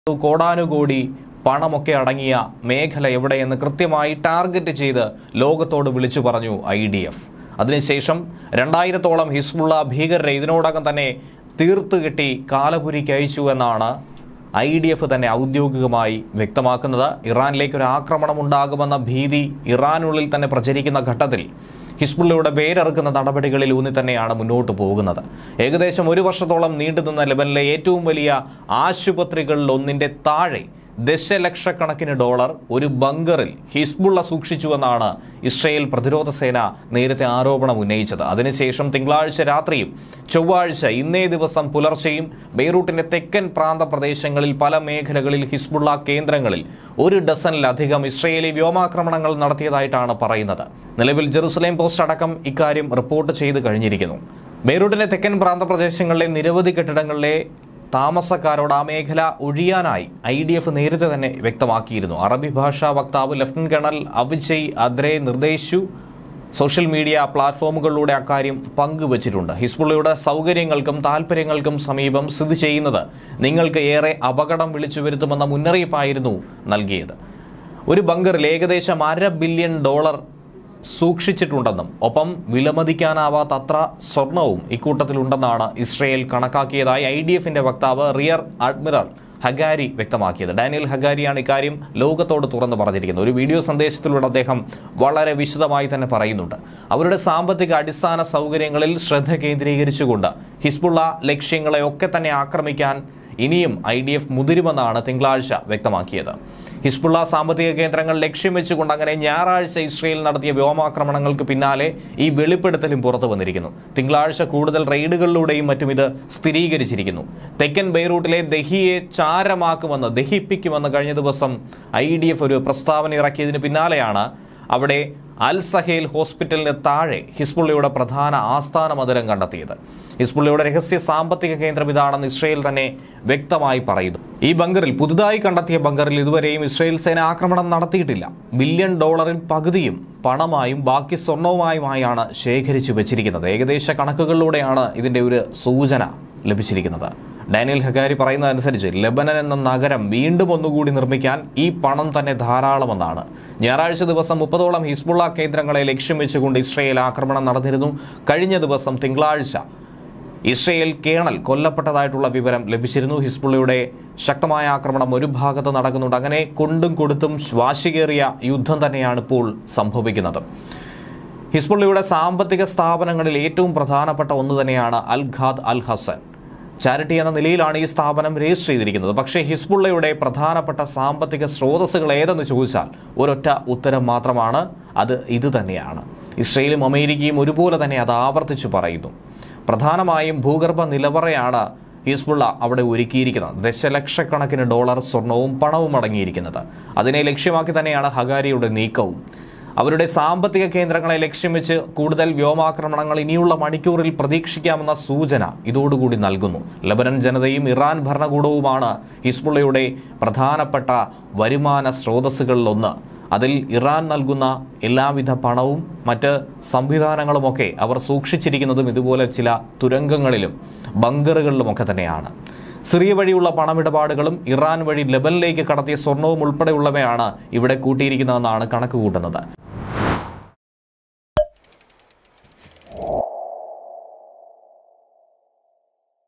കോടാനുകോടി പണമൊക്കെ അടങ്ങിയ മേഖല എവിടെയെന്ന് കൃത്യമായി ടാർഗറ്റ് ചെയ്ത് ലോകത്തോട് വിളിച്ചു പറഞ്ഞു ഐ ഡി എഫ് അതിനുശേഷം രണ്ടായിരത്തോളം ഹിസ്ബുള്ള ഭീകരരെ ഇതിനോടകം തന്നെ തീർത്ത് കെട്ടി കാലപുരിക്ക് അയച്ചു എന്നാണ് ഐ ഡി എഫ് തന്നെ ഔദ്യോഗികമായി വ്യക്തമാക്കുന്നത് ഇറാനിലേക്ക് ഒരു ആക്രമണം ഉണ്ടാകുമെന്ന ഭീതി ഇറാനുള്ളിൽ തന്നെ പ്രചരിക്കുന്ന ഘട്ടത്തിൽ ഹിസ്ബുള്ളയുടെ പേരെറുക്കുന്ന നടപടികളിൽ ഊന്നി തന്നെയാണ് മുന്നോട്ട് പോകുന്നത് ഏകദേശം ഒരു വർഷത്തോളം നീണ്ടുനിന്ന ലെബനിലെ ഏറ്റവും വലിയ ആശുപത്രികളിൽ ഒന്നിന്റെ താഴെ ദശലക്ഷക്കണക്കിന് ഡോളർ ഒരു ബങ്കറിൽ ഹിസ്ബുള്ള സൂക്ഷിച്ചുവെന്നാണ് ഇസ്രയേൽ പ്രതിരോധ സേന നേരത്തെ ആരോപണം ഉന്നയിച്ചത് അതിനുശേഷം തിങ്കളാഴ്ച രാത്രിയും ചൊവ്വാഴ്ച ഇന്നേ ദിവസം പുലർച്ചെയും ബെയ്റൂട്ടിന്റെ തെക്കൻ പ്രാന്ത പ്രദേശങ്ങളിൽ പല മേഖലകളിൽ ഹിസ്ബുള്ള കേന്ദ്രങ്ങളിൽ ഒരു ഡസനിലധികം ഇസ്രയേലി വ്യോമാക്രമണങ്ങൾ നടത്തിയതായിട്ടാണ് പറയുന്നത് നിലവിൽ ജെറുസലേം പോസ്റ്റ് അടക്കം ഇക്കാര്യം റിപ്പോർട്ട് ചെയ്ത് കഴിഞ്ഞിരിക്കുന്നു ബെയ്റൂട്ടിന്റെ തെക്കൻ പ്രാന്ത പ്രദേശങ്ങളിലെ നിരവധി കെട്ടിടങ്ങളിലെ താമസക്കാരോട് ആ മേഖല ഒഴിയാനായി ഐ ഡി എഫ് നേരത്തെ തന്നെ വ്യക്തമാക്കിയിരുന്നു അറബി ഭാഷാ വക്താവ് ലഫ്റ്റനന്റ് കേണൽ അവിജയ് അദ്രെ നിർദ്ദേശിച്ചു സോഷ്യൽ മീഡിയ പ്ലാറ്റ്ഫോമുകളിലൂടെ അക്കാര്യം പങ്കുവച്ചിട്ടുണ്ട് ഹിസ്ബുള്ളയുടെ സൗകര്യങ്ങൾക്കും താൽപ്പര്യങ്ങൾക്കും സമീപം സ്ഥിതി ചെയ്യുന്നത് നിങ്ങൾക്ക് ഏറെ അപകടം വിളിച്ചു വരുത്തുമെന്ന മുന്നറിയിപ്പായിരുന്നു നൽകിയത് ഒരു ബങ്കറിൽ ഏകദേശം അര ബില്യൺ ഡോളർ സൂക്ഷിച്ചിട്ടുണ്ടെന്നും ഒപ്പം വിലമതിക്കാനാവാത്ത അത്ര സ്വർണവും ഇക്കൂട്ടത്തിലുണ്ടെന്നാണ് ഇസ്രയേൽ കണക്കാക്കിയതായി ഐ ഡി എഫിന്റെ വക്താവ് റിയർ അഡ്മിറൽ ഹഗാരി വ്യക്തമാക്കിയത് ഡാനിയൽ ഹഗാരിയാണ് ഇക്കാര്യം ലോകത്തോട് തുറന്നു പറഞ്ഞിരിക്കുന്നത് ഒരു വീഡിയോ സന്ദേശത്തിലൂടെ അദ്ദേഹം വളരെ വിശദമായി തന്നെ പറയുന്നുണ്ട് അവരുടെ സാമ്പത്തിക അടിസ്ഥാന സൗകര്യങ്ങളിൽ ശ്രദ്ധ കേന്ദ്രീകരിച്ചുകൊണ്ട് ഹിസ്ബുള്ള ലക്ഷ്യങ്ങളെ ഒക്കെ തന്നെ ആക്രമിക്കാൻ ഇനിയും ഐ ഡി എഫ് മുതിരുമെന്നാണ് തിങ്കളാഴ്ച വ്യക്തമാക്കിയത് ഹിസ്ബുള്ള സാമ്പത്തിക കേന്ദ്രങ്ങൾ ലക്ഷ്യം വെച്ചുകൊണ്ട് അങ്ങനെ ഞായറാഴ്ച ഇസ്രയേൽ നടത്തിയ വ്യോമാക്രമണങ്ങൾക്ക് പിന്നാലെ ഈ വെളിപ്പെടുത്തലും പുറത്തു വന്നിരിക്കുന്നു തിങ്കളാഴ്ച കൂടുതൽ റെയ്ഡുകളിലൂടെയും മറ്റും ഇത് സ്ഥിരീകരിച്ചിരിക്കുന്നു തെക്കൻ ബെയ്റൂട്ടിലെ ദഹിയെ ചാരമാക്കുമെന്ന് ദഹിപ്പിക്കുമെന്ന് കഴിഞ്ഞ ദിവസം ഐ ഡി എഫ് ഒരു പ്രസ്താവന ഇറക്കിയതിന് പിന്നാലെയാണ് അവിടെ അൽ സഹേൽ ഹോസ്പിറ്റലിന് താഴെ ഹിസ്ബുള്ളയുടെ പ്രധാന ആസ്ഥാന മന്ദിരം കണ്ടെത്തിയത് ഹിസ്ബുള്ളയുടെ രഹസ്യ സാമ്പത്തിക കേന്ദ്രം ഇതാണെന്ന് ഇസ്രയേൽ തന്നെ വ്യക്തമായി പറയുന്നു ഈ ബങ്കറിൽ പുതുതായി കണ്ടെത്തിയ ബങ്കറിൽ ഇതുവരെയും ഇസ്രയേൽ സേന ആക്രമണം നടത്തിയിട്ടില്ല ബില്യൺ ഡോളറിൽ പകുതിയും പണമായും ബാക്കി സ്വർണവുമായുമായാണ് ശേഖരിച്ചു വെച്ചിരിക്കുന്നത് ഏകദേശ കണക്കുകളിലൂടെയാണ് ഇതിന്റെ ഒരു സൂചന ലഭിച്ചിരിക്കുന്നത് ഡാനിയൽ ഹഗാരി പറയുന്നതനുസരിച്ച് ലെബനൻ എന്ന നഗരം വീണ്ടും ഒന്നുകൂടി നിർമ്മിക്കാൻ ഈ പണം തന്നെ ധാരാളമെന്നാണ് ഞായറാഴ്ച ദിവസം മുപ്പതോളം ഹിസ്ബുള്ള കേന്ദ്രങ്ങളെ ലക്ഷ്യം വെച്ചുകൊണ്ട് ഇസ്രയേൽ ആക്രമണം നടന്നിരുന്നു കഴിഞ്ഞ ദിവസം തിങ്കളാഴ്ച ഇസ്രയേൽ കേണൽ കൊല്ലപ്പെട്ടതായിട്ടുള്ള വിവരം ലഭിച്ചിരുന്നു ഹിസ്ബുള്ളയുടെ ശക്തമായ ആക്രമണം ഒരു ഭാഗത്ത് നടക്കുന്നുണ്ട് അങ്ങനെ കൊണ്ടും കൊടുത്തും ശ്വാസികേറിയ യുദ്ധം തന്നെയാണ് ഇപ്പോൾ സംഭവിക്കുന്നത് ഹിസ്ബുള്ളയുടെ സാമ്പത്തിക സ്ഥാപനങ്ങളിൽ ഏറ്റവും പ്രധാനപ്പെട്ട ഒന്ന് തന്നെയാണ് അൽ ഖാദ് അൽ ഹസൻ ചാരിറ്റി എന്ന നിലയിലാണ് ഈ സ്ഥാപനം രജിസ്റ്റർ ചെയ്തിരിക്കുന്നത് പക്ഷേ ഹിസ്ബുള്ളയുടെ പ്രധാനപ്പെട്ട സാമ്പത്തിക സ്രോതസ്സുകൾ ഏതെന്ന് ചോദിച്ചാൽ ഒരൊറ്റ ഉത്തരം മാത്രമാണ് അത് ഇത് തന്നെയാണ് ഇസ്രയേലും അമേരിക്കയും ഒരുപോലെ തന്നെ അത് ആവർത്തിച്ചു പറയുന്നു പ്രധാനമായും ഭൂഗർഭ നിലവറയാണ് ഹിസ്ബുള്ള അവിടെ ഒരുക്കിയിരിക്കുന്നത് ദശലക്ഷക്കണക്കിന് ഡോളർ സ്വർണവും പണവും അടങ്ങിയിരിക്കുന്നത് അതിനെ ലക്ഷ്യമാക്കി തന്നെയാണ് ഹഗാരിയുടെ നീക്കവും അവരുടെ സാമ്പത്തിക കേന്ദ്രങ്ങളെ ലക്ഷ്യം വെച്ച് കൂടുതൽ വ്യോമാക്രമണങ്ങൾ ഇനിയുള്ള മണിക്കൂറിൽ പ്രതീക്ഷിക്കാമെന്ന സൂചന ഇതോടുകൂടി നൽകുന്നു ലബനൻ ജനതയും ഇറാൻ ഭരണകൂടവുമാണ് ഹിസ്ബുള്ളയുടെ പ്രധാനപ്പെട്ട വരുമാന സ്രോതസ്സുകളിലൊന്ന് അതിൽ ഇറാൻ നൽകുന്ന എല്ലാവിധ പണവും മറ്റ് സംവിധാനങ്ങളുമൊക്കെ അവർ സൂക്ഷിച്ചിരിക്കുന്നതും ഇതുപോലെ ചില തുരങ്കങ്ങളിലും ബങ്കറുകളിലുമൊക്കെ തന്നെയാണ് സിറിയ വഴിയുള്ള പണമിടപാടുകളും ഇറാൻ വഴി ലെബനിലേക്ക് കടത്തിയ സ്വർണവും ഉൾപ്പെടെയുള്ളവയാണ് ഇവിടെ കൂട്ടിയിരിക്കുന്നതെന്നാണ് കണക്ക് കൂട്ടുന്നത്